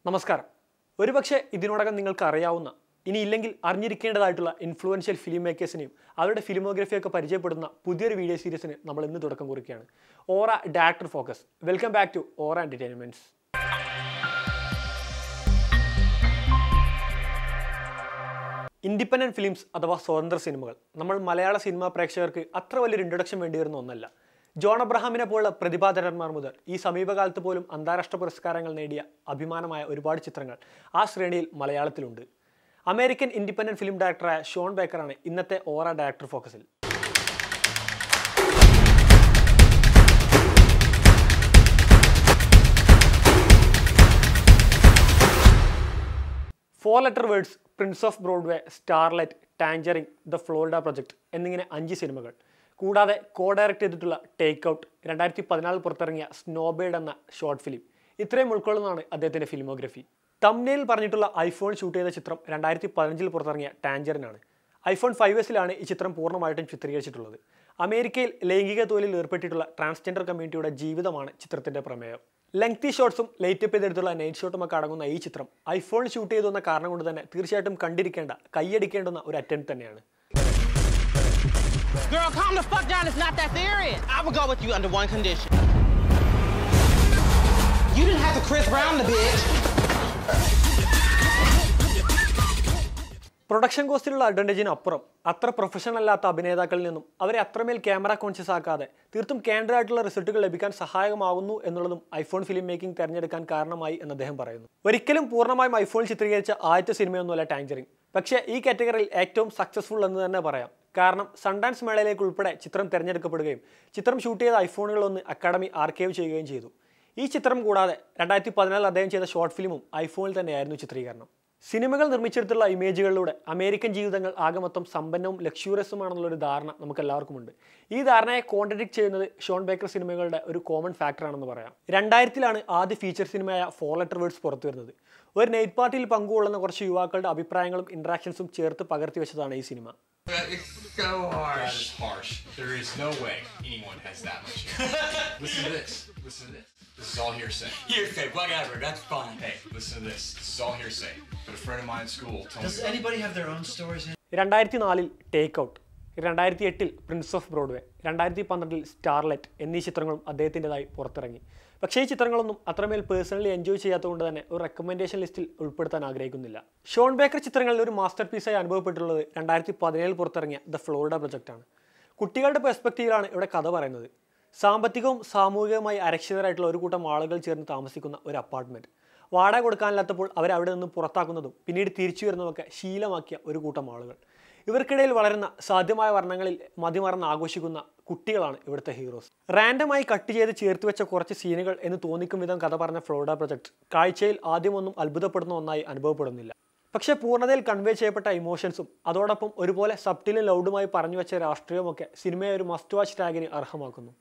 നമസ്കാരം ഒരുപക്ഷെ ഇതിനോടകം നിങ്ങൾക്ക് അറിയാവുന്ന ഇനി ഇല്ലെങ്കിൽ അറിഞ്ഞിരിക്കേണ്ടതായിട്ടുള്ള ഇൻഫ്ലുവൻഷ്യൽ ഫിലിം മേക്കേഴ്സിനെയും അവരുടെ ഫിലിമോഗ്രഫിയൊക്കെ പരിചയപ്പെടുന്ന പുതിയൊരു വീഡിയോ സീരീസിന് നമ്മൾ ഇന്ന് തുടക്കം കുറിക്കുകയാണ് Aura director focus welcome back to Aura entertainments independent films അഥവാ സ്വതന്ത്ര സിനിമകൾ നമ്മൾ മലയാള സിനിമാ പ്രേക്ഷകർക്ക് അത്ര വലിയൊരു ഇൻട്രൊഡക്ഷൻ വേണ്ടി വരുന്ന ഒന്നല്ല ജോൺ അബ്രഹാമിനെ പോലുള്ള പ്രതിഭാധരന്മാർ മുതൽ ഈ സമീപകാലത്ത് പോലും അന്താരാഷ്ട്ര പുരസ്കാരങ്ങൾ നേടിയ അഭിമാനമായ ഒരുപാട് ചിത്രങ്ങൾ ആ ശ്രേണിയിൽ മലയാളത്തിലുണ്ട് അമേരിക്കൻ ഇൻഡിപെൻഡൻറ്റ് ഫിലിം ഡയറക്ടറായ ഷോൺ ബേക്കറാണ് ഇന്നത്തെ ഓറ ഡയറക്ടർ ഫോക്കസിൽ four letter words prince of Broadway starlight tangerine the Florida project എന്നിങ്ങനെ അഞ്ച് സിനിമകൾ കൂടാതെ കോ ഡയറക്റ്റ് ചെയ്തിട്ടുള്ള ടേക്ക് ഔട്ട് രണ്ടായിരത്തി പതിനാലിൽ പുറത്തിറങ്ങിയ സ്നോബേഡ് എന്ന ഷോർട്ട് ഫിലിം ഇത്രയും ഉൾക്കൊള്ളുന്നതാണ് അദ്ദേഹത്തിൻ്റെ ഫിലിമോഗ്രഫി തമ്നയിൽ പറഞ്ഞിട്ടുള്ള ഐഫോൺ ഷൂട്ട് ചെയ്ത ചിത്രം രണ്ടായിരത്തി പതിനഞ്ചിൽ പുറത്തിറങ്ങിയ ടാഞ്ചറിനാണ് ഐഫോൺ ഫൈവ് എസിലാണ് ഈ ചിത്രം പൂർണ്ണമായിട്ടും ചിത്രീകരിച്ചിട്ടുള്ളത് അമേരിക്കയിൽ ലൈംഗിക തൊഴിലിൽ ഏർപ്പെട്ടിട്ടുള്ള ട്രാൻസ്ജെൻഡർ കമ്മ്യൂണിറ്റിയുടെ ജീവിതമാണ് ചിത്രത്തിന്റെ പ്രമേയം ലെങ്തി ഷോട്ട്സും ലൈറ്റ് അപ്പ് ചെയ്തെടുത്തുള്ള നൈറ്റ് ഷോട്ടും ഒക്കെ അടങ്ങുന്ന ഈ ചിത്രം ഐഫോൺ ഷൂട്ട് ചെയ്തു എന്ന കാരണം കൊണ്ട് തന്നെ തീർച്ചയായിട്ടും കണ്ടിരിക്കേണ്ട കൈയടിക്കേണ്ടുന്ന ഒരു അറ്റംപ്റ്റ് തന്നെയാണ് Girl, calm the fuck down. It's not that serious. I would go with you under one condition. You didn't have to Chris Brown the bitch. Production കോസ്റ്റിലുള്ള അഡ്വാൻറ്റേജിന് അപ്പുറം അത്ര പ്രൊഫഷണൽ അല്ലാത്ത അഭിനേതാക്കളിൽ നിന്നും അവരെ അത്രമേൽ ക്യാമറ കോൺഷ്യസ് ആക്കാതെ തീർത്തും കാൻഡർ ആയിട്ടുള്ള റിസൾട്ടുകൾ ലഭിക്കാൻ സഹായകമാകുന്നു എന്നുള്ളതും ഐഫോൺ ഫിലിം മേക്കിംഗ് തിരഞ്ഞെടുക്കാൻ കാരണമായി എന്ന് അദ്ദേഹം പറയുന്നു ഒരിക്കലും പൂർണ്ണമായും ഐഫോൺ ചിത്രീകരിച്ച ആദ്യത്തെ സിനിമയൊന്നുമല്ല ടാഞ്ചറിങ് പക്ഷേ ഈ കാറ്റഗറിയിൽ ഏറ്റവും സക്സസ്ഫുൾ എന്ന് തന്നെ പറയാം കാരണം സൺഡാൻസ് മേളയിലേക്ക് ഉൾപ്പെടെ ചിത്രം തിരഞ്ഞെടുക്കപ്പെടുകയും ചിത്രം ഷൂട്ട് ചെയ്ത ഐഫോണുകളൊന്ന് അക്കാഡമി ആർക്കൈവ് ചെയ്യുകയും ചെയ്തു ഈ ചിത്രം കൂടാതെ രണ്ടായിരത്തി പതിനാലിൽ അദ്ദേഹം ചെയ്ത ഷോർട്ട് ഫിലിമും ഐഫോണിൽ തന്നെയായിരുന്നു ചിത്രീകരണം സിനിമകൾ നിർമ്മിച്ചെടുത്തുള്ള ഇമേജുകളിലൂടെ അമേരിക്കൻ ജീവിതങ്ങൾ ആകെ മൊത്തം സമ്പന്നവും ലക്ഷ്യൂറിയസുമാണെന്നുള്ളൊരു ധാരണ നമുക്ക് എല്ലാവർക്കും ഉണ്ട് ഈ ധാരണയെ കോൺട്രഡിക്ട് ചെയ്യുന്നത് ഷോൺ ബേക്കർ സിനിമകളുടെ ഒരു കോമൺ ഫാക്ടറാണെന്ന് പറയാം രണ്ടായിരത്തിലാണ് ആദ്യ ഫീച്ചർ സിനിമയായ ഫോർ ലെറ്റർ വേർഡ്സ് പുറത്തു വരുന്നത് ഒരു നൈറ്റ് പാർട്ടിയിൽ പങ്കുകൊള്ളുന്ന കുറച്ച് യുവാക്കളുടെ അഭിപ്രായങ്ങളും ഇൻട്രാക്ഷൻസും ചേർത്ത് പകർത്തി വെച്ചതാണ് ഈ സിനിമ It's so That harsh. is harsh. There is no way anyone has that much. listen to this. Listen to this. This is all hearsay. Hearsay, whatever, that's fine. Hey, listen to this. This is all hearsay. But a friend of mine at school told Does me. about- anybody have their own stories? രണ്ടായിരത്തി നാലിൽ take out രണ്ടായിരത്തി എട്ടിൽ Prince of Broadway രണ്ടായിരത്തി പന്ത്രണ്ടിൽ starlight എന്നീ ചിത്രങ്ങളും അദ്ദേഹത്തിൻ്റെതായി പുറത്തിറങ്ങി പക്ഷേ ഈ ചിത്രങ്ങളൊന്നും അത്രമേൽ പേഴ്സണലി എൻജോയ് ചെയ്യാത്തതുകൊണ്ട് തന്നെ ഒരു റെക്കമെൻഡേഷൻ ലിസ്റ്റിൽ ഉൾപ്പെടുത്താൻ ആഗ്രഹിക്കുന്നില്ല ഷോൺ ബേക്കർ ചിത്രങ്ങളിൽ ഒരു മാസ്റ്റർ പീസായി അനുഭവപ്പെട്ടുള്ളത് രണ്ടായിരത്തി പതിനേഴിൽ പുറത്തിറങ്ങിയ ദ ഫ്ലോറിഡ പ്രൊജക്റ്റാണ് കുട്ടികളുടെ പെർസ്പെക്റ്റീവിലാണ് ഇവിടെ കഥ പറയുന്നത് സാമ്പത്തികവും സാമൂഹികവുമായി അരക്ഷിതരായിട്ടുള്ള ഒരു കൂട്ടം ആളുകൾ ചേർന്ന് താമസിക്കുന്ന ഒരു അപ്പാർട്ട്മെൻറ്റ് വാടക കൊടുക്കാനില്ലാത്തപ്പോൾ അവരെ അവിടെ നിന്ന് പുറത്താക്കുന്നതും പിന്നീട് തിരിച്ചു വരുന്നതൊക്കെ ശീലമാക്കിയ ഒരു കൂട്ടം ആളുകൾ ഇവർക്കിടയിൽ വളരുന്ന സാധ്യമായ വർണ്ണങ്ങളിൽ മതിമറന്ന് ആഘോഷിക്കുന്ന കുട്ടികളാണ് ഇവിടുത്തെ ഹീറോസ് റാൻഡമായി കട്ട് ചെയ്ത് ചേർത്ത് വെച്ച കുറച്ച് സീനുകൾ എന്ന് തോന്നിക്കും വിധം കഥ പറഞ്ഞ ഫ്ലോറിഡ പ്രൊജക്ട് കാഴ്ചയിൽ ആദ്യമൊന്നും അത്ഭുതപ്പെടുന്ന ഒന്നായി അനുഭവപ്പെടുന്നില്ല പക്ഷേ പൂർണ്ണതയിൽ കൺവേ ചെയ്യപ്പെട്ട ഇമോഷൻസും അതോടൊപ്പം ഒരുപോലെ സബ്റ്റിലും ലൗഡുമായി പറഞ്ഞു വെച്ച രാഷ്ട്രീയവുമൊക്കെ സിനിമയെ ഒരു മസ്റ്റ് വാച്ച് ടാഗിന് അർഹമാക്കുന്നു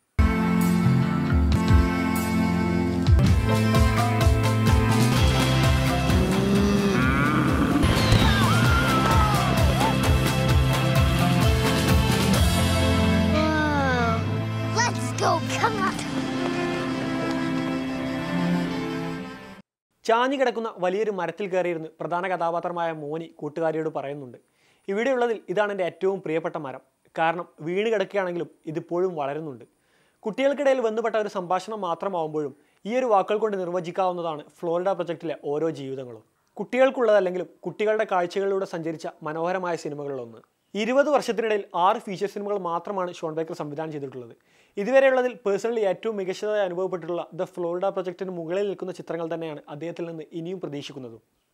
Whoa. Let's go. Come on. ചാഞ്ഞു കിടക്കുന്ന വലിയൊരു മരത്തിൽ കയറിയിരുന്ന് പ്രധാന കഥാപാത്രമായ മോനി കൂട്ടുകാരിയോട് പറയുന്നുണ്ട് ഇവിടെയുള്ളതിൽ ഇതാണ് എൻ്റെ ഏറ്റവും പ്രിയപ്പെട്ട മരം കാരണം വീണ് കിടക്കുകയാണെങ്കിലും ഇതിപ്പോഴും വളരുന്നുണ്ട് കുട്ടികൾക്കിടയിൽ ബന്ധപ്പെട്ട ഒരു സംഭാഷണം മാത്രമാവുമ്പോഴും ഈ ഒരു വാക്കുകൾ കൊണ്ട് നിർവചിക്കാവുന്നതാണ് ഫ്ലോറിഡ പ്രൊജക്റ്റിലെ ഓരോ ജീവിതങ്ങളും കുട്ടികൾക്കുള്ളതല്ലെങ്കിലും കുട്ടികളുടെ കാഴ്ചകളിലൂടെ സഞ്ചരിച്ച മനോഹരമായ സിനിമകളിലൊന്ന് ഇരുപത് വർഷത്തിനിടയിൽ ആറ് ഫീച്ചർ സിനിമകൾ മാത്രമാണ് ഷോൺ ബേക്കർ സംവിധാനം ചെയ്തിട്ടുള്ളത് ഇതുവരെയുള്ളതിൽ പേഴ്സണലി ഏറ്റവും മികച്ചതായി അനുഭവപ്പെട്ടിട്ടുള്ള ദ ഫ്ലോറിഡ പ്രൊജക്റ്റിന് മുകളിൽ നിൽക്കുന്ന ചിത്രങ്ങൾ തന്നെയാണ് അദ്ദേഹത്തിൽ നിന്ന് ഇനിയും പ്രതീക്ഷിക്കുന്നതും